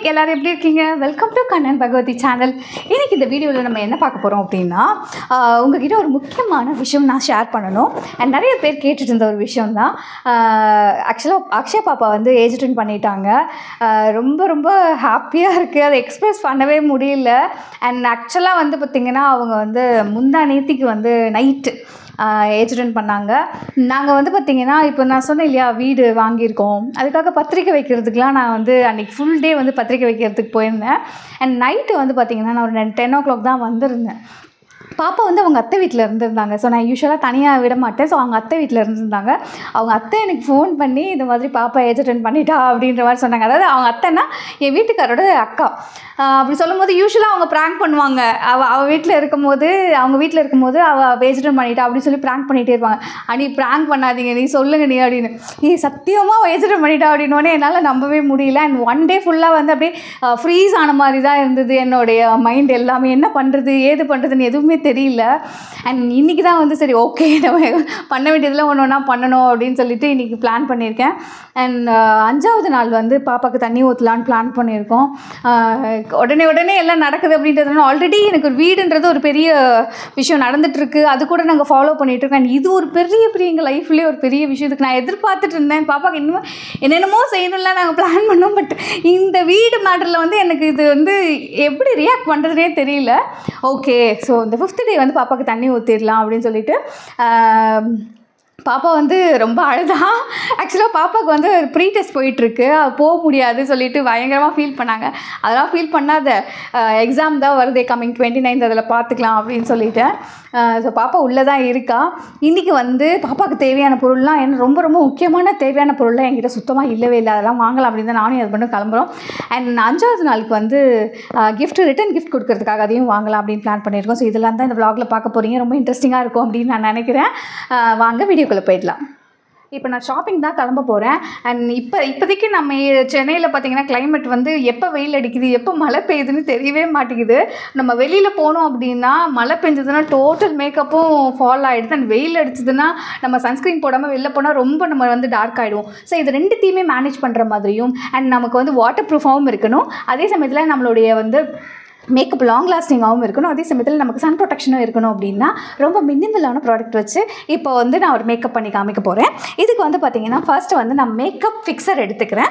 எல்லாரும் எப்படி இருக்கீங்க welcome to Kannan Bhagavathi channel இன்னைக்கு இந்த வீடியோவில் நம்ம என்ன பார்க்க போகிறோம் அப்படின்னா ஆஹ் உங்ககிட்ட ஒரு முக்கியமான விஷயம் நான் ஷேர் பண்ணணும் அண்ட் நிறைய பேர் கேட்டுட்டு இருந்த ஒரு விஷயம் தான் ஆக்சுவலாக அக்ஷயா பாப்பா வந்து ஏஜ் அட்டன் பண்ணிட்டாங்க ஆஹ் ரொம்ப ரொம்ப ஹாப்பியாக இருக்குது அதை எக்ஸ்பிரஸ் பண்ணவே முடியல அண்ட் ஆக்சுவலாக வந்து பார்த்திங்கன்னா அவங்க வந்து முந்தா நேத்திக்கு வந்து நைட்டு ஏஜென்ட் பண்ணாங்க நாங்கள் வந்து பார்த்திங்கன்னா இப்போ நான் சொன்னேன் இல்லையா வீடு வாங்கியிருக்கோம் அதுக்காக பத்திரிக்கை வைக்கிறதுக்குலாம் நான் வந்து அன்றைக்கி ஃபுல் டே வந்து பத்திரிக்கை வைக்கிறதுக்கு போயிருந்தேன் அண்ட் நைட்டு வந்து பார்த்திங்கன்னா நான் ஒரு டென் ஓ கிளாக் தான் வந்திருந்தேன் பாப்பா வந்து அவங்க அத்தை வீட்டில் இருந்திருந்தாங்க ஸோ நான் யூஸ்வலாக தனியாக விட மாட்டேன் ஸோ அவங்க அத்தை வீட்டில் இருந்திருந்தாங்க அவங்க அத்தை எனக்கு ஃபோன் பண்ணி இந்த மாதிரி பாப்பா ஏஜ் அட்டன் பண்ணிட்டா அப்படின்ற மாதிரி சொன்னாங்க அதாவது அவங்க அத்தைன்னா என் வீட்டுக்காரோட அக்கா ஆஹ் அப்படி சொல்லும்போது யூஸ்வலாக அவங்க ப்ராங்க் பண்ணுவாங்க அவள் அவள் வீட்டில் இருக்கும்போது அவங்க வீட்டில் இருக்கும்போது அவள் ஏஜ் அட்டன் பண்ணிட்டா அப்படின்னு சொல்லி ப்ராங்க் பண்ணிகிட்டே இருப்பாங்க அடி ப்ராங்க் பண்ணாதீங்க நீ சொல்லுங்க நீ அப்படின்னு நீ சத்தியமாக அவள் ஏஜ் அட்டன் பண்ணிட்டா அப்படின்னோடனே என்னால் நம்பவே முடியல அண்ட் ஒன் டே ஃபுல்லாக வந்து அப்படியே ஃப்ரீஸ் ஆன மாதிரி தான் இருந்தது என்னுடைய மைண்ட் எல்லாமே என்ன பண்ணுறது ஏது பண்ணுறதுன்னு எதுவுமே தெரியல அண்ட் இன்றைக்கி தான் வந்து சரி ஓகே நம்ம பண்ண வேண்டியதெல்லாம் ஒன்று ஒன்றா பண்ணணும் அப்படின்னு சொல்லிட்டு இன்றைக்கி பிளான் பண்ணியிருக்கேன் அண்ட் அஞ்சாவது நாள் வந்து பாப்பாவுக்கு தண்ணி ஊற்றலான்னு பிளான் பண்ணியிருக்கோம் ஆஹ் உடனே உடனே எல்லாம் நடக்குது அப்படின்றதுனால ஆல்ரெடி எனக்கு ஒரு வீடுன்றது ஒரு பெரிய விஷயம் நடந்துட்டுருக்கு அது கூட நாங்கள் ஃபாலோ பண்ணிகிட்டு இருக்கோம் And இது ஒரு பெரிய பெரிய எங்கள் லைஃப்லேயே ஒரு பெரிய விஷயத்துக்கு நான் எதிர்பார்த்துட்டு இருந்தேன் பாப்பாவுக்கு இன்னும் என்னென்னமோ செய்யணும்லாம் நாங்கள் பிளான் பண்ணோம் பட் இந்த வீடு மேட்டரில் வந்து எனக்கு இது வந்து எப்படி ரியாக்ட் பண்ணுறதுனே தெரியல ஓகே ஸோ இந்த ஃபிஃப்த் டே வந்து பாப்பாவுக்கு தண்ணி ஊற்றிடலாம் அப்படின்னு சொல்லிட்டு ஆஹ், பாப்பா வந்து ரொம்ப அழுதா ஆக்சுவலாக பாப்பாவுக்கு வந்து ஒரு ப்ரீ டெஸ்ட் போயிட்டுருக்கு போக முடியாது சொல்லிட்டு பயங்கரமாக ஃபீல் பண்ணாங்க அதெல்லாம் ஃபீல் பண்ணாத எக்ஸாம் தான் வருதே கம்மிங் டுவெண்ட்டி நைன்த் அதில் பார்த்துக்கலாம் அப்படின்னு சொல்லிட்டேன் ஸோ பாப்பா உள்ளே தான் இருக்கா இன்றைக்கி வந்து பாப்பாவுக்கு தேவையான பொருள்லாம் என்ன ரொம்ப ரொம்ப முக்கியமான தேவையான பொருள்லாம் என்கிட்ட சுத்தமாக இல்லவே இல்லை அதெல்லாம் வாங்கலாம் அப்படின்னு தான் நானும் அது மட்டும் கிளம்புறோம் அண்ட் அஞ்சாவது நாளுக்கு வந்து gift ரிட்டன் gift கொடுக்கறதுக்காக அதையும் வாங்கலாம் அப்படின்னு பிளான் பண்ணியிருக்கோம் ஸோ இதெல்லாம் தான் இந்த vlogல பார்க்க போகிறீங்க ரொம்ப இன்ட்ரெஸ்டிங்காக இருக்கும் அப்படின்னு நான் நினைக்கிறேன் ஆஹ் வாங்க வீடியோக்குள்ளே போயிடலாம் இப்போ நான் ஷாப்பிங் தான் கிளம்ப போகிறேன் அண்ட் இப்போ இப்போதைக்கு நம்ம சென்னையில் பார்த்தீங்கன்னா climate வந்து எப்போ வெயில் அடிக்குது எப்போ மழை பெய்யுதுன்னு தெரியவே மாட்டேங்குது நம்ம வெளியில் போனோம் அப்படின்னா மழை பெஞ்சதுன்னா டோட்டல் மேக்கப்பும் ஃபால் ஆகிடுது அண்ட் வெயில் அடிச்சதுன்னா நம்ம சன்ஸ்க்ரீன் போடாமல் வெளில போனால் ரொம்ப நம்ம வந்து டார்க் ஆகிடுவோம் ஸோ இது ரெண்டுத்தையுமே மேனேஜ் பண்ணுற மாதிரியும் அண்ட் நமக்கு வந்து வாட்டர் ப்ரூஃபாகவும் இருக்கணும் அதே சமயத்தில் நம்மளுடைய வந்து மேக்கப் லாங் லாஸ்டிங்காகவும் இருக்கணும் அதே சமயத்தில் நமக்கு சன் ப்ரொடெக்ஷனும் இருக்கணும் அப்படின்னா ரொம்ப மினிமலான ப்ராடக்ட் வச்சு இப்போ வந்து நான் ஒரு மேக்கப் பண்ணி காமிக்க போகிறேன் இதுக்கு வந்து பார்த்தீங்கன்னா ஃபர்ஸ்ட் வந்து நான் மேக்கப் ஃபிக்ஸர் எடுத்துக்கிறேன்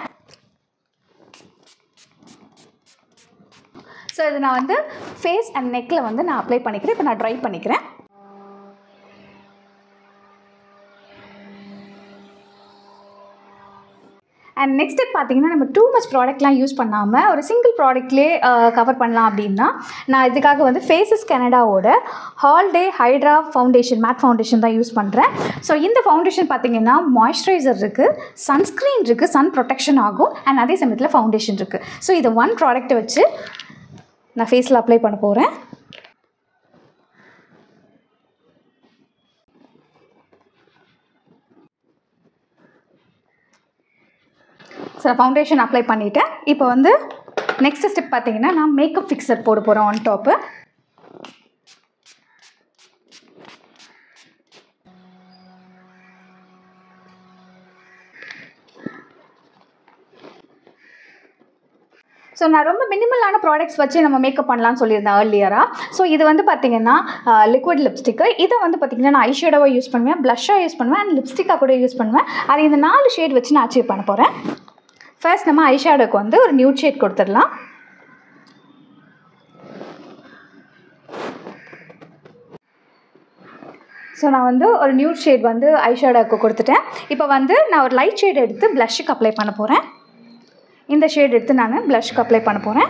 ஸோ இது நான் வந்து ஃபேஸ் அண்ட் நெக்கில் வந்து நான் அப்ளை பண்ணிக்கிறேன் இப்போ நான் ட்ரை பண்ணிக்கிறேன் அண்ட் நெக்ஸ்ட் ஸ்டெப் பார்த்தீங்கன்னா நம்ம டூ மச் ப்ராடக்ட்லாம் யூஸ் பண்ணாமல் ஒரு சிங்கிள் ப்ராடக்ட்லேயே கவர் பண்ணலாம் அப்படின்னா நான் இதுக்காக வந்து ஃபேஸஸ் கனடாவோட all day hydra foundation matte foundation தான் யூஸ் பண்ணுறேன் ஸோ இந்த ஃபவுண்டேஷன் பார்த்தீங்கன்னா மாய்ஸ்சரைசர் இருக்குது சன்ஸ்க்ரீன் இருக்குது சன் ப்ரொடெக்ஷன் ஆகும் அண்ட் அதே சமயத்தில் ஃபவுண்டேஷன் இருக்குது ஸோ இதை ஒன் ப்ராடக்ட்டை வச்சு நான் ஃபேஸில் அப்ளை பண்ண போகிறேன் ஸோ ஃபவுண்டேஷன் அப்ளை பண்ணிவிட்டேன் இப்போ வந்து நெக்ஸ்ட் ஸ்டெப் பார்த்தீங்கன்னா நான் மேக்கப் ஃபிக்ஸர் போட போகிறேன் ஆன் டாப்பு ஸோ நான் ரொம்ப மினிமலான ப்ராடக்ட்ஸ் வச்சு நம்ம மேக்கப் பண்ணலாம்னு சொல்லியிருந்தேன் ஏர்லியராக ஸோ இது வந்து பார்த்தீங்கன்னா லிக்விட் லிப்ஸ்டிக்கு இதை வந்து பார்த்தீங்கன்னா நான் ஐஷேடோவாக யூஸ் பண்ணுவேன் ப்ளஷ்ஷாக யூஸ் பண்ணுவேன் அண்ட் லிப்ஸ்டிக்காக கூட யூஸ் பண்ணுவேன் அது இந்த நாலு ஷேட் வச்சு நான் அச்சீவ் பண்ண போகிறேன் ஃபர்ஸ்ட் நம்ம ஐஷேடோக்கு வந்து ஒரு நியூட் ஷேட் கொடுத்துடலாம் ஸோ நான் வந்து ஒரு நியூட் ஷேட் வந்து ஐஷேடோக்கு கொடுத்துட்டேன் இப்போ வந்து நான் ஒரு லைட் ஷேட் எடுத்து ப்ளஷ்ஷுக்கு அப்ளை பண்ண போகிறேன் இந்த ஷேட் எடுத்து நான் ப்ளஷ்க்கு அப்ளை பண்ண போகிறேன்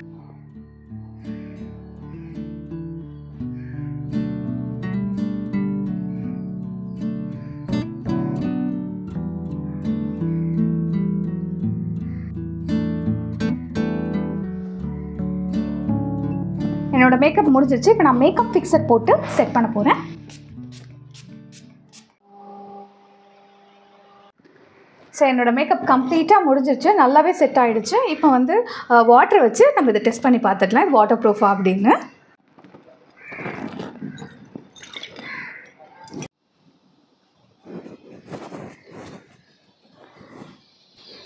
என்னோட மேக்கப் முடிஞ்சிருச்சு இப்போ நான் மேக்கப் ஃபிக்ஸர் போட்டு செட் பண்ண போகிறேன் ஸோ என்னோட மேக்கப் கம்ப்ளீட்டாக முடிஞ்சிருச்சு நல்லாவே செட் ஆகிடுச்சு இப்போ வந்து வாட்டர் வச்சு நம்ம இதை டெஸ்ட் பண்ணி பார்த்துக்கலாம் இது வாட்டர் ப்ரூஃபா அப்படின்னு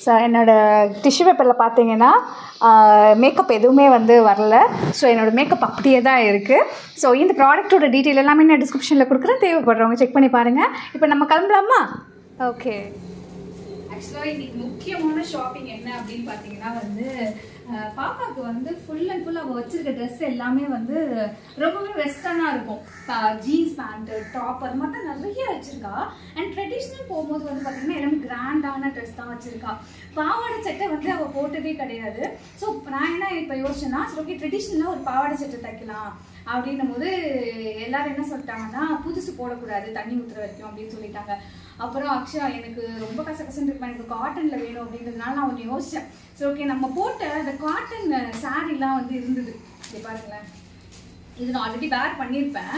ஸோ என்னோடய டிஷ்யூ பேப்பரில் பார்த்தீங்கன்னா மேக்கப் எதுவுமே வந்து வரல ஸோ என்னோடய மேக்கப் அப்படியே தான் இருக்குது ஸோ இந்த ப்ராடக்ட்டோட டீட்டெயில் எல்லாமே நான் டிஸ்கிரிப்ஷனில் கொடுக்குறேன் தேவைப்படுறவங்க செக் பண்ணி பாருங்கள் இப்போ நம்ம கிளம்பலாமா ஓகே ஆக்சுவலாக இன்னைக்கு முக்கியமான ஷாப்பிங் என்ன அப்படின்னு பார்த்தீங்கன்னா வந்து அஹ், பாப்பாவுக்கு வந்து ஃபுல் அண்ட் ஃபுல் அவள் வச்சிருக்க ட்ரெஸ் எல்லாமே வந்து ரொம்பவே வெஸ்டர்னாக இருக்கும் ஜீன்ஸ் பேண்ட்டு டாப் அது மட்டும் நிறைய வச்சிருக்கா அண்ட் ட்ரெடிஷ்னல் போகும்போது வந்து பார்த்தீங்கன்னா எல்லாமே கிராண்டான ட்ரெஸ் தான் வச்சிருக்கா பாவாடை சட்டை வந்து அவள் போட்டதே கிடையாது ஸோ நான் என்ன இப்போ யோசிச்சேன்னா சரி ஓகே ட்ரெடிஷ்னலாக ஒரு பாவாடை சட்டை தைக்கலாம் அப்படின்னும் போது எல்லாரும் என்ன சொல்லிட்டாங்கன்னா புதுசு போடக்கூடாது தண்ணி ஊற்றுற வரைக்கும் அப்படின்னு சொல்லிட்டாங்க அப்புறம் அக்ஷயா எனக்கு ரொம்ப கசகசன்னு இருக்கும் எனக்கு காட்டன்ல வேணும் அப்படின்றதுனால நான் ஒன்று யோசிச்சேன் சரி ஓகே நம்ம போட்ட அந்த காட்டன் சாரீலாம் வந்து இருந்தது இங்க பாருங்களேன் இது நான் ஆல்ரெடி வேர் பண்ணியிருப்பேன்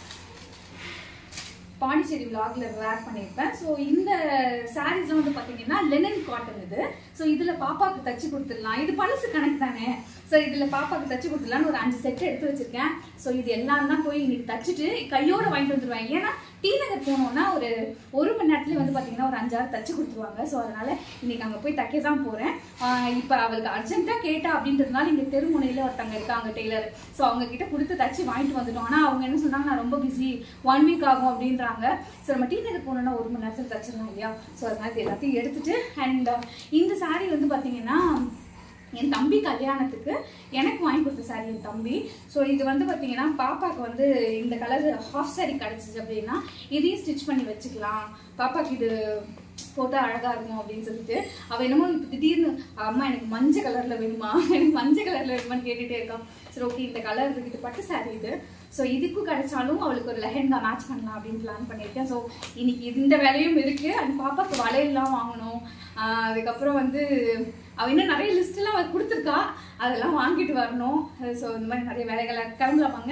பாண்டிச்சேரி விலாக்ல வேர் பண்ணியிருப்பேன் ஸோ இந்த சாரீஸ்லாம் வந்து பார்த்தீங்கன்னா லெனன் காட்டன் இது ஸோ இதில் பாப்பாவுக்கு தச்சு கொடுத்துடலாம் இது பழசு கணக்கு தானே ஸோ இதில் பாப்பாவுக்கு தச்சு கொடுத்துடலாம்னு ஒரு அஞ்சு செட் எடுத்து வச்சிருக்கேன் ஸோ இது எல்லாம் தான் போய் இன்னைக்கு தச்சுட்டு கையோட வாங்கிட்டு வந்துருவேன் ஏன்னா டி நகர் போனோம்னா ஒரு ஒரு மணி நேரத்துல வந்து பார்த்தீங்கன்னா ஒரு அஞ்சாறு தச்சு கொடுத்துருவாங்க ஸோ அதனால இன்னைக்கு அங்கே போய் தைக்க தான் போகிறேன் இப்போ அவளுக்கு அர்ஜென்ட்டாக கேட்டா அப்படின்றதுனால இங்கே தெருமுனையில் ஒருத்தவங்க இருக்காங்க டெய்லர் ஸோ அவங்க கிட்ட கொடுத்து தச்சு வாங்கிட்டு வந்துட்டோம் ஆனால் அவங்க என்ன சொன்னாங்க நான் ரொம்ப பிஸி ஒன் வீக் ஆகும் அப்படின்றாங்க ஸோ நம்ம டி நகர் போனோம்னா ஒரு மணி நேரத்தில் தச்சிடலாம் இல்லையா ஸோ அதனால இது எல்லாத்தையும் எடுத்துட்டு அண்ட் இந்த saree வந்து பார்த்தீங்கன்னா என் தம்பி கல்யாணத்துக்கு எனக்கு வாங்கி கொடுத்த saree என் தம்பி ஸோ இது வந்து பார்த்தீங்கன்னா பாப்பாக்கு வந்து இந்த கலர் ஹாஃப் saree கிடச்சிச்சு அப்படின்னா இதையும் ஸ்டிச் பண்ணி வச்சுக்கலாம் பாப்பாக்கு இது போட்டா அழகா இருக்கும் அப்படின்னு சொல்லிட்டு அவ என்னமோ இப்போ திடீர்னு அம்மா எனக்கு மஞ்சள் கலர்ல வேணுமா எனக்கு மஞ்சள் கலர்ல வேணுமான்னு கேட்டுட்டே இருக்கான் சரி ஓகே இந்த கலர் இருக்கு இது பட்டு saree இது ஸோ இதுக்கும் கிடைச்சாலும் அவளுக்கு ஒரு லெஹெங்கா மேட்ச் பண்ணலாம் அப்படின்னு பிளான் பண்ணியிருக்கேன் ஸோ இன்னைக்கு இந்த வேலையும் இருக்கு அண்ட் பாப்பாக்கு வளையல்லாம் வாங்கணும் ஆஹ் அதுக்கப்புறம் வந்து அவ இன்னும் நிறைய லிஸ்ட் எல்லாம் அவ கொடுத்துருக்கா அதெல்லாம் வாங்கிட்டு வரணும் ஸோ இந்த மாதிரி நிறைய வேலைகளை கிளம்பலாமாங்க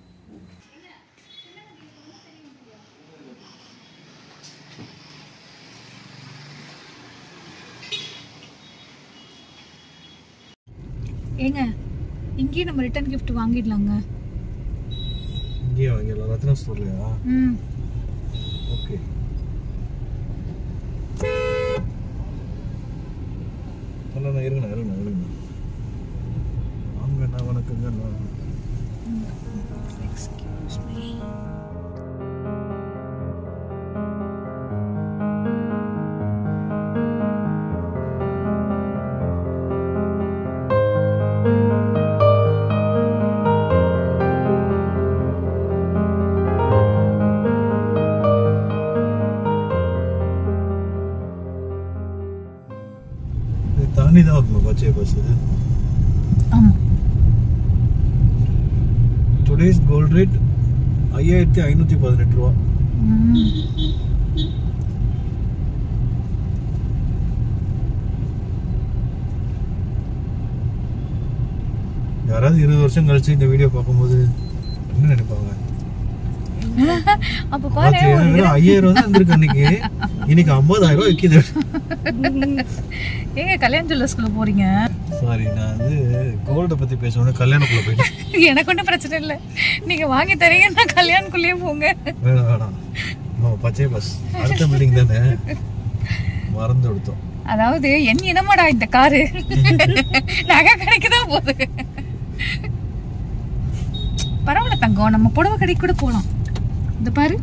ஏங்க இங்கேயே நம்ம ரிட்டர்ன் கிஃப்ட் வாங்கிடலாங்க இங்கேயே வாங்கிடலாம் ரத்னா ஸ்டோர்லையா ம் ஓகே இல்லைண்ணா இருங்கண்ணா இருங்கண்ணா இருங்கண்ணா வாங்கண்ணா வணக்கங்கண்ணா எக்ஸ்கியூஸ் மீ இது தாண்டி தான் வரணும் பச்சை பஸ் இது ஆமாம் டுடேஸ் கோல்ட் ரேட் ஐயாயிரத்தி ஐநூற்றி பதினெட்டு ரூபா யாராவது இருபது வருஷம் கழிச்சு இந்த வீடியோ பார்க்கும்போது என்ன நினைப்பாங்க அப்போ பாத்தியா, வெறும் ஐயாயிரம் ரூபா தான் இருந்திருக்கு அன்னைக்கு இன்னைக்கு ஐம்பதாயிரம் ரூபாய் விற்கிது ஏங்க கல்யாண ஜுவல்லர்ஸ்குள்ள போறீங்க சாரி நான் வந்து கோல்டை பத்தி பேசணும் கல்யாணக்குள்ள போயிட்டேன் எனக்கு ஒன்றும் பிரச்சனை இல்லை நீங்க வாங்கி தரீங்க நான் கல்யாணக்குள்ளேயே போங்க வேணாம் வேணாம் நம்ம பச்சை பஸ் அடுத்த பில்டிங் தானே மறந்து கொடுத்தோம் அதாவது என் இனமாடா இந்த காரு நகை கடைக்கு தான் போகுது பரவாயில்ல தங்கம் நம்ம புடவை கடைக்கு கூட போகலாம் இந்த பாரு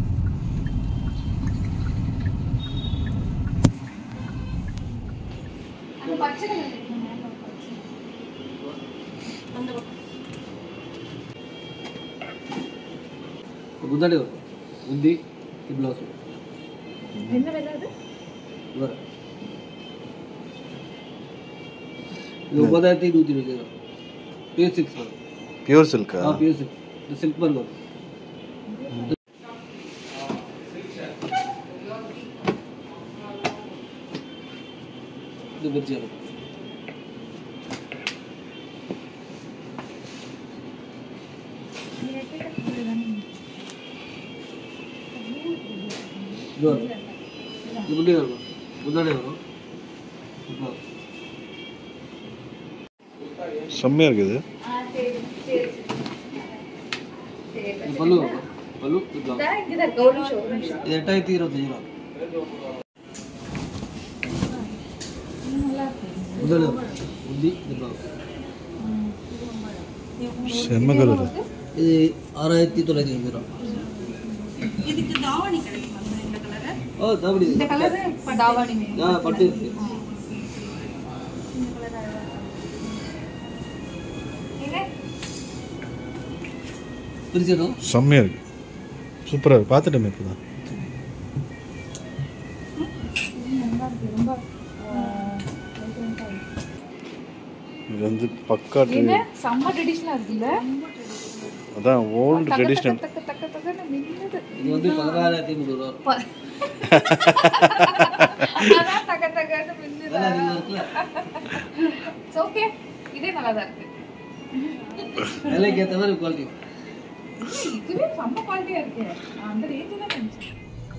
ಗುದ್ದಾಡಿ ಅವರು ಬುದ್ಧಿ ಈ ಬ್ಲೌಸು என்ன விலை அது ಇವರ ಇದು ಒಂಬತ್ತಾயிரத்தி நூற்றி இருபது ரூபா பியூர் சிக்ஸ் வரும் பியூர் சில்கா ஆ பியூர் சிக்ஸ் இது சில்க் பர்க் வரும் இது மிர்ச்சி வரும் இது வரும் இது புள்ளி வரும் புத்தாடி வரும் பிளவுஸ் செம்மையா இருக்குது இது பல்லு வரும் பல்லு இது பிளவுஸ் இங்கே தான் இருக்கு ஒரு நிமிஷம் ஒரு நிமிஷம் இது எட்டாயிரத்தி இருபத்தஞ்சு ரூபா முதல் முந்தி இந்த blouse. செம்ம கலர் இது ஆறாயிரத்தி தொள்ளாயிரத்தி ஐம்பது ரூபா ஓ தாவடி இந்த கலரு தாவாணி ஆ பட்டு இருக்கு பிரிச்சிடும் செம்மையாக இருக்கு சூப்பராக இருக்கு பார்த்துட்டோமே இப்போ தான் இது வந்து பக்கா ட்ரெ- செம்ம ட்ரெடிஷ்னலாக இருக்குல்ல அதான் ஓல்டு ட்ரெடிஷ்னல் தக்க தக்க தக்கன்னு மின்னுது இது வந்து பதினாறாயிரத்தி முந்நூறு ரூபா அதான் தக்க தக்கன்னு மின்னுது விலை அதிகமாக இருக்குல்ல ஓகே இதே நல்லா தான் இருக்கு விலைக்கு ஏற்ற மாதிரி குவாலிட்டி இதுவே செம்ம குவாலிட்டியா இருக்கு நான் அந்த ரேஞ்சு தான் நினைச்சேன்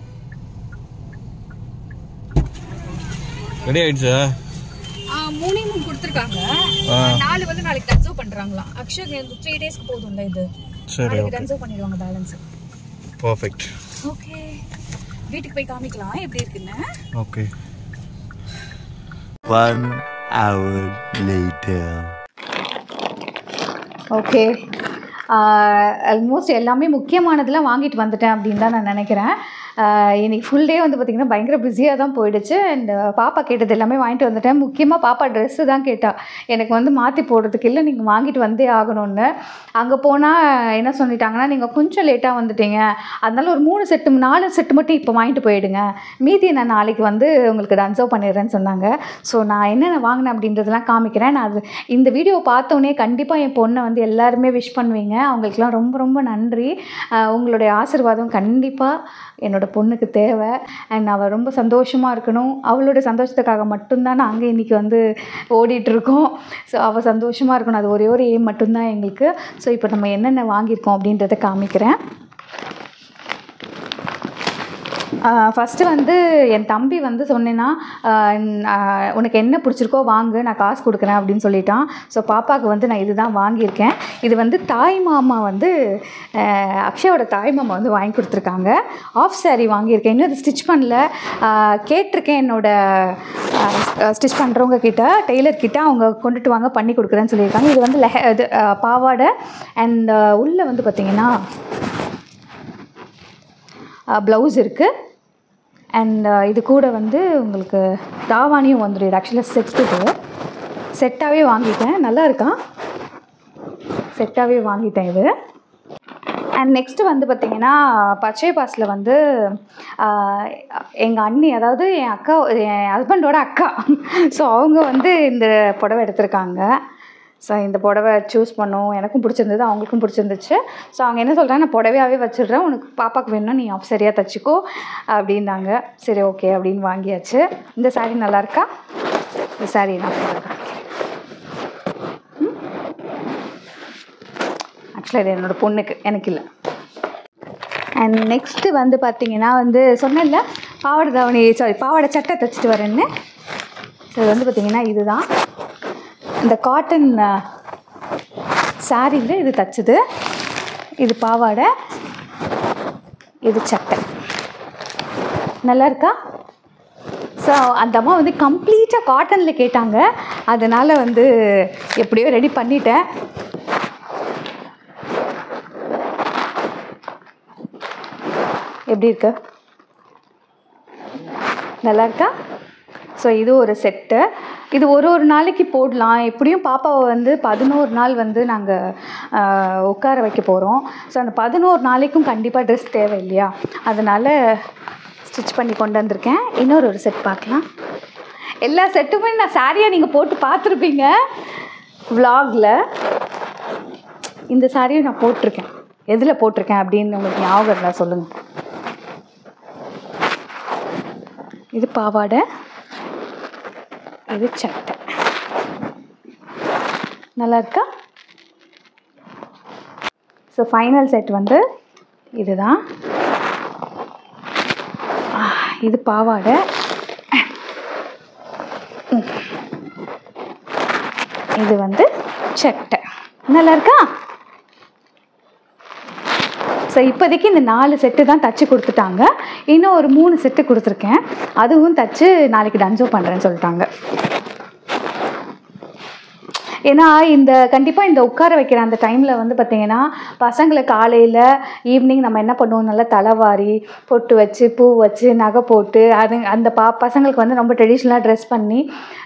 ரெடி ஆயிடுச்சா மூணே மூணு கொடுத்துருக்காங்க நாலு வந்து நாளைக்கு கன்சர்வ் பண்றாங்களாம் அக்ஷய் த்ரீ டேஸ்க்கு போதும்ல இது சரி நாளைக்கு ஓகே கன்சர்வ் பண்ணிடுவாங்க பேலன்ஸ் பர்ஃபெக்ட் ஓகே வீட்டுக்கு போய் காமிக்கலாம் எப்படி இருக்குன்னு okay One hour later. Okay almost எல்லாமே முக்கியமானதெல்லாம் வாங்கிட்டு வந்துட்டேன் அப்படின்னு தான் நான் நினைக்கிறேன் ஆஹ் இன்னைக்கு ஃபுல் டே வந்து பார்த்திங்கன்னா பயங்கர பிஸியாக தான் போயிடுச்சு அண்ட் பாப்பா கேட்டது எல்லாமே வாங்கிட்டு வந்துட்டேன் முக்கியமாக பாப்பா ட்ரெஸ்ஸு தான் கேட்டா எனக்கு வந்து மாற்றி போடுறதுக்கு இல்லை நீங்கள் வாங்கிட்டு வந்தே ஆகணும்னு அங்கே போனால் என்ன சொல்லிட்டாங்கன்னா நீங்கள் கொஞ்சம் லேட்டாக வந்துட்டீங்க அதனால ஒரு மூணு செட்டு நாலு செட்டு மட்டும் இப்போ வாங்கிட்டு போயிடுங்க மீதி நான் நாளைக்கு வந்து உங்களுக்கு கன்சர்வ் பண்ணிடுறேன்னு சொன்னாங்க ஸோ நான் என்னென்ன வாங்கினேன் அப்படின்றதெல்லாம் காமிக்கிறேன் நான் அது இந்த வீடியோ பார்த்தோன்னே கண்டிப்பாக என் பொண்ணை வந்து எல்லாருமே விஷ் பண்ணுவீங்க அவங்களுக்குலாம் ரொம்ப ரொம்ப நன்றி ஆஹ் உங்களுடைய ஆசீர்வாதம் கண்டிப்பாக என்னோட பொண்ணுக்கு தேவை அண்ட் அவள் ரொம்ப சந்தோஷமாக இருக்கணும் அவளோட சந்தோஷத்துக்காக மட்டும்தான் நாங்கள் இன்றைக்கி வந்து ஓடிட்டுருக்கோம் ஸோ அவள் சந்தோஷமாக இருக்கணும் அது ஒரே ஒரு எய்ம் மட்டும்தான் எங்களுக்கு ஸோ இப்போ நம்ம என்னென்ன வாங்கியிருக்கோம் அப்படின்றத காமிக்கிறேன் ஃபஸ்ட்டு வந்து என் தம்பி வந்து சொன்னேன்னா ஆஹ் நான் உனக்கு என்ன பிடிச்சிருக்கோ வாங்கு நான் காசு கொடுக்குறேன் அப்படின்னு சொல்லிட்டான் ஸோ பாப்பாவுக்கு வந்து நான் இதுதான் வாங்கியிருக்கேன் இது வந்து தாய் மாமா வந்து ஆஹ் அக்ஷயோட தாய் மாமா வந்து வாங்கி கொடுத்துருக்காங்க ஆஃப் saree வாங்கியிருக்கேன் இன்னும் அது ஸ்டிச் பண்ணல ஆஹ் கேட்டிருக்கேன் என்னோட ஸ்டிச் பண்ணுறவங்க கிட்ட டெய்லர் கிட்ட அவங்க கொண்டுட்டு வாங்க பண்ணி கொடுக்குறேன்னு சொல்லியிருக்காங்க இது வந்து லெஹ இது ஆஹ் பாவாடை அண்ட் உள்ளே வந்து பார்த்திங்கன்னா ப்ளவுஸ் இருக்குது அண்ட் இது கூட வந்து உங்களுக்கு தாவாணியும் வந்துடும் இது ஆக்சுவலாக செட் இது செட்டாகவே வாங்கிட்டேன் நல்லா இருக்கா செட்டாகவே வாங்கிட்டேன் இது அண்ட் நெக்ஸ்ட்டு வந்து பார்த்திங்கன்னா பச்சை பாஸில் வந்து எங்கள் அண்ணி அதாவது என் அக்கா என் ஹஸ்பண்டோட அக்கா ஸோ அவங்க வந்து இந்த புடவை எடுத்திருக்காங்க ஸோ இந்த புடவை சூஸ் பண்ணோம் எனக்கும் பிடிச்சிருந்தது அவங்களுக்கும் பிடிச்சிருந்துச்சு ஸோ அவங்க என்ன சொல்கிறாங்க நான் புடவையாகவே வச்சிடுறேன் உனக்கு பாப்பாவுக்கு வேணும்னா நீ ஆஃப் சரியாக தச்சுக்கோ அப்படின்னாங்க சரி ஓகே அப்படின்னு வாங்கியாச்சு இந்த saree நல்லா இருக்கா இந்த saree நான் போடுறேன் ஆக்சுவலாக இது என்னோட பொண்ணுக்கு எனக்கு இல்லை அண்ட் நெக்ஸ்ட்டு வந்து பார்த்தீங்கன்னா வந்து சொன்னேன்ல பாவாடை தாவணி சாரி பாவாடை சட்டை தைச்சிட்டு வரேன்னு ஸோ இது வந்து பார்த்தீங்கன்னா இதுதான் இந்த காட்டன் சாரியில் இது தச்சுது இது பாவாடை இது சட்டை நல்லா இருக்கா ஸோ அந்த அம்மா வந்து கம்ப்ளீட்டாக காட்டனில் கேட்டாங்க அதனால் வந்து எப்படியோ ரெடி பண்ணிட்டேன் எப்படி இருக்கு நல்லா இருக்கா ஸோ இது ஒரு செட்டு இது ஒரு ஒரு நாளைக்கு போடலாம் எப்படியும் பாப்பாவை வந்து பதினோரு நாள் வந்து நாங்கள் உட்கார வைக்க போகிறோம் ஸோ அந்த பதினோரு நாளைக்கும் கண்டிப்பாக ட்ரெஸ் தேவை இல்லையா அதனால் ஸ்டிச் பண்ணி கொண்டு வந்திருக்கேன் இன்னொரு ஒரு செட் பார்க்கலாம் எல்லா செட்டுமே நான் சாரியாக நீங்கள் போட்டு பார்த்துருப்பீங்க vlogல இந்த சாரியும் நான் போட்டிருக்கேன் எதில் போட்டிருக்கேன் அப்படின்னு உங்களுக்கு ஞாபகம் இருந்தால் சொல்லுங்கள் இது பாவாடை இது சட்டை நல்லா இருக்கா ஸோ ஃபைனல் செட் வந்து இதுதான் ஆ, இது பாவாடை ம். இது வந்து சட்டை நல்லா இருக்கா ஸோ இப்போதைக்கு இந்த நாலு செட்டு தான் தச்சு கொடுத்துட்டாங்க இன்னும் ஒரு மூணு செட்டு கொடுத்துருக்கேன் அதுவும் தச்சு நாளைக்கு டன்சோ பண்ணுறேன்னு சொல்லிட்டாங்க ஏன்னா இந்த கண்டிப்பாக இந்த உட்கார வைக்கிற அந்த டைமில் வந்து பார்த்திங்கன்னா பசங்களை காலையில் ஈவினிங் நம்ம என்ன பண்ணுவோம் நல்லா தலைவாரி பொட்டு வச்சு பூ வச்சு நகை போட்டு அது அந்த பா பசங்களுக்கு வந்து ரொம்ப ட்ரெடிஷ்னலாக ட்ரெஸ் பண்ணி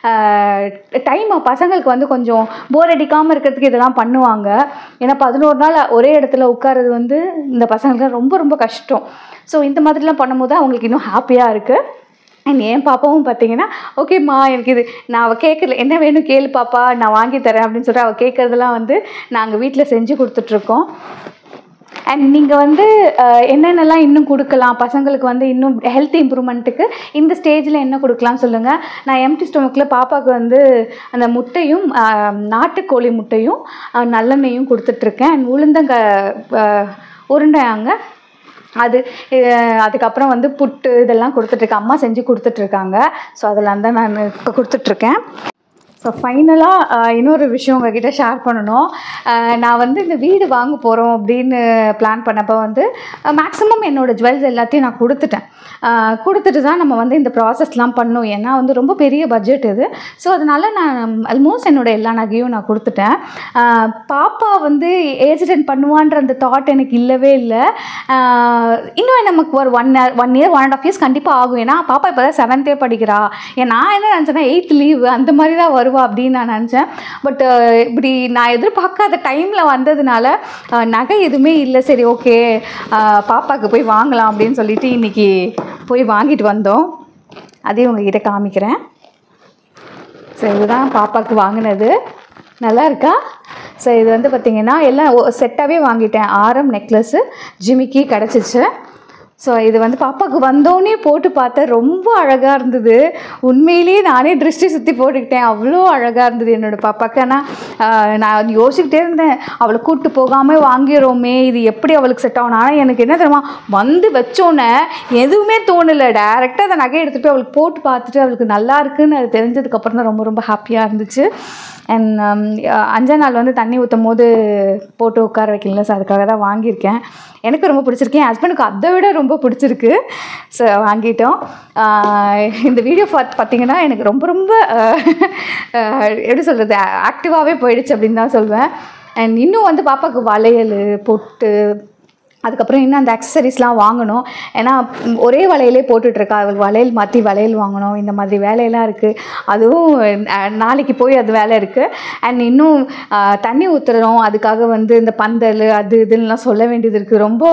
டைம் பசங்களுக்கு வந்து கொஞ்சம் போர் அடிக்காமல் இருக்கிறதுக்கு இதெல்லாம் பண்ணுவாங்க ஏன்னா பதினோரு நாள் ஒரே இடத்துல உட்கார்றது வந்து இந்த பசங்களுக்கு ரொம்ப ரொம்ப கஷ்டம் ஸோ இந்த மாதிரிலாம் பண்ணும்போது அவங்களுக்கு இன்னும் ஹாப்பியாக இருக்குது அண்ட் என் பாப்பாவும் பார்த்தீங்கன்னா ஓகேம்மா எனக்கு இது நான் அவள் கேட்கல என்ன வேணும் கேளு பாப்பா நான் வாங்கி தரேன் அப்படின்னு சொல்லிட்டு அவள் கேட்குறதெல்லாம் வந்து நாங்கள் வீட்டில் செஞ்சு கொடுத்துட்ருக்கோம் அண்ட் நீங்கள் வந்து அஹ், என்னென்னலாம் இன்னும் கொடுக்கலாம் பசங்களுக்கு வந்து இன்னும் ஹெல்த் இம்ப்ரூவ்மெண்ட்டுக்கு இந்த ஸ்டேஜில் என்ன கொடுக்கலாம் சொல்லுங்கள் நான் எம்டி ஸ்டொமக்கில் பாப்பாவுக்கு வந்து அந்த முட்டையும் அஹ், நாட்டுக்கோழி முட்டையும் அஹ், நல்லெண்ணெயும் கொடுத்துட்ருக்கேன் அண்ட் உளுந்தங்க அஹ், உருண்டையாங்க அது அஹ், அதுக்கப்புறம் வந்து புட்டு இதெல்லாம் கொடுத்துட்ருக்கேன் அம்மா செஞ்சு கொடுத்துட்ருக்காங்க ஸோ அதெல்லாம் தான் நான் இப்போ கொடுத்துட்ருக்கேன் ஸோ ஃபைனலாக இன்னொரு விஷயம் உங்ககிட்ட ஷேர் பண்ணணும் அஹ் நான் வந்து இந்த வீடு வாங்க போகிறோம் அப்படின்னு பிளான் பண்ணப்போ வந்து மேக்ஸிமம் என்னோடய ஜுவல்ஸ் எல்லாத்தையும் நான் கொடுத்துட்டேன் அஹ் கொடுத்துட்டு தான் நம்ம வந்து இந்த ப்ராசஸ்லாம் பண்ணோம் ஏன்னா வந்து ரொம்ப பெரிய பட்ஜெட் இது ஸோ அதனால் நான் ஆல்மோஸ்ட் என்னோட எல்லா நகையும் நான் கொடுத்துட்டேன் அஹ் பாப்பா வந்து ஏஜென்ட் பண்ணுவான்ற அந்த தாட் எனக்கு இல்லவே இல்லை அஹ் இன்னும் நமக்கு ஒரு one one year one and half years கண்டிப்பாக ஆகும் ஏன்னா பாப்பா இப்போ தான் செவன்த்தே படிக்கிறா ஏன் நான் என்ன நினச்சேன்னா எயித் லீவு அந்த மாதிரி தான் வருவா அப்படின்னு நான் நினச்சேன் பட் இப்படி நான் எதிர்பார்க்காத டைமில் வந்ததுனால அஹ், நகை எதுவுமே இல்லை சரி ஓகே பாப்பாவுக்கு போய் வாங்கலாம் அப்படின்னு சொல்லிட்டு இன்னைக்கு போய் வாங்கிட்டு வந்தோம் அதையும் உங்ககிட்ட காமிக்கிறேன் ஸோ இதுதான் பாப்பாவுக்கு வாங்கினது நல்லா இருக்கா ஸோ இது வந்து பார்த்திங்கன்னா எல்லாம் செட்டாகவே வாங்கிட்டேன் ஆரம் நெக்லஸ்ஸு ஜிமிக்கி கிடச்சிச்சு ஸோ இது வந்து பாப்பாவுக்கு வந்தோடனே போட்டு பார்த்தேன் ரொம்ப அழகாக இருந்தது உண்மையிலேயே நானே திருஷ்டி சுற்றி போட்டுக்கிட்டேன் அவ்வளோ அழகாக இருந்தது என்னோட பாப்பாவுக்கு ஆனால் ஆஹ், நான் யோசிச்சுக்கிட்டே இருந்தேன் அவளை கூப்பிட்டு போகாமல் வாங்கிடுறோமே இது எப்படி அவளுக்கு செட் ஆகணும் ஆனால் எனக்கு என்ன தெரியுமா வந்து வச்சோன்னே எதுவுமே தோணலை டேரெக்டாக அந்த நகையை எடுத்துகிட்டு போய் அவளுக்கு போட்டு பார்த்துட்டு அவளுக்கு நல்லா இருக்குன்னு அது தெரிஞ்சதுக்கப்புறம் தான் ரொம்ப ரொம்ப ஹாப்பியாக இருந்துச்சு அண்ட் அஞ்சா நாள் வந்து தண்ணி ஊற்றும் போது போட்டு உட்கார வைக்கல ஸோ அதுக்காக தான் வாங்கியிருக்கேன் எனக்கு ரொம்ப பிடிச்சிருக்கு என் ஹஸ்பண்டுக்கு அதை விட ரொம்ப பிடிச்சிருக்கு ஸோ வாங்கிட்டோம் ஆஹ் இந்த வீடியோ பார்த்து பார்த்தீங்கன்னா எனக்கு ரொம்ப ரொம்ப ஆஹ் ஆஹ் எப்படி சொல்கிறது ஆக்டிவாகவே போயிடுச்சு அப்படின்னு தான் சொல்வேன் அண்ட் இன்னும் வந்து பாப்பாவுக்கு வளையல் பொட்டு அதுக்கப்புறம் இன்னும் அந்த அக்சசரிஸ்லாம் வாங்கணும் ஏன்னா ம், ஒரே வளையலே போட்டுட்ருக்கா அவள் வளையல் மாற்றி வளையல் வாங்கணும் இந்த மாதிரி வேலையெல்லாம் இருக்குது அதுவும் அஹ், நாளைக்கு போய் அது வேலை இருக்குது அண்ட் இன்னும் அஹ், தண்ணி ஊற்றுறோம் அதுக்காக வந்து இந்த பந்தல் அது இதுலாம் சொல்ல வேண்டியது இருக்குது ரொம்ப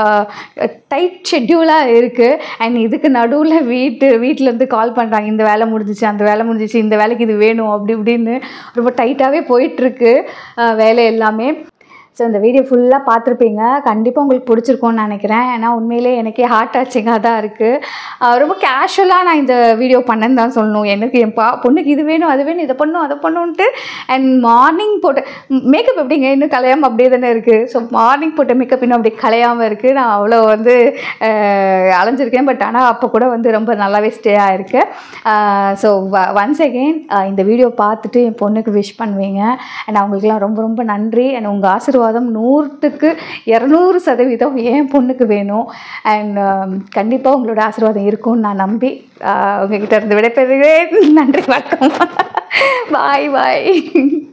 டைட் ஷெட்யூலாக இருக்குது அண்ட் இதுக்கு நடுவில் வீட்டு வீட்டிலேருந்து கால் பண்ணுறாங்க இந்த வேலை முடிஞ்சிச்சு அந்த வேலை முடிஞ்சிச்சு இந்த வேலைக்கு இது வேணும் அப்படி இப்படின்னு ரொம்ப டைட்டாகவே போயிட்டுருக்கு வேலை எல்லாமே ஸோ இந்த வீடியோ ஃபுல்லாக பார்த்துருப்பீங்க கண்டிப்பாக உங்களுக்கு பிடிச்சிருக்கும்னு நினைக்கிறேன் ஏன்னா உண்மையிலே எனக்கே ஹார்ட் டச்சிங்காக தான் இருக்குது ரொம்ப கேஷுவலாக நான் இந்த வீடியோ பண்ணேன்னு தான் சொல்லணும் எனக்கு என் பா பொண்ணுக்கு இது வேணும் அது வேணும் இதை பண்ணும் அதை பண்ணுன்ட்டு அண்ட் மார்னிங் போட்ட மேக்கப் எப்படிங்க இன்னும் கலையாமல் அப்படியே தானே இருக்குது ஸோ மார்னிங் போட்ட மேக்கப் இன்னும் அப்படியே கலையாமல் இருக்குது நான் அவ்வளோ வந்து அஹ், அலைஞ்சிருக்கேன் பட் ஆனால் அப்போ கூட வந்து ரொம்ப நல்லாவே ஸ்டே ஆகிருக்கு ஸோ ஒன்ஸ் அகெயின் இந்த வீடியோ பார்த்துட்டு என் பொண்ணுக்கு விஷ் பண்ணுவீங்க அண்ட் அவங்களுக்குலாம் ரொம்ப ரொம்ப நன்றி அண்ட் உங்கள் ஆசீர்வாதம் நூற்றுக்கு இரநூறு சதவீதம் என் பொண்ணுக்கு வேணும் அண்ட் கண்டிப்பாக உங்களோட ஆசீர்வாதம் இருக்கும்னு நான் நம்பி ஆஹ் உங்ககிட்ட இருந்து விடைபெறுகிறேன் நன்றி வணக்கம் பாய் பாய்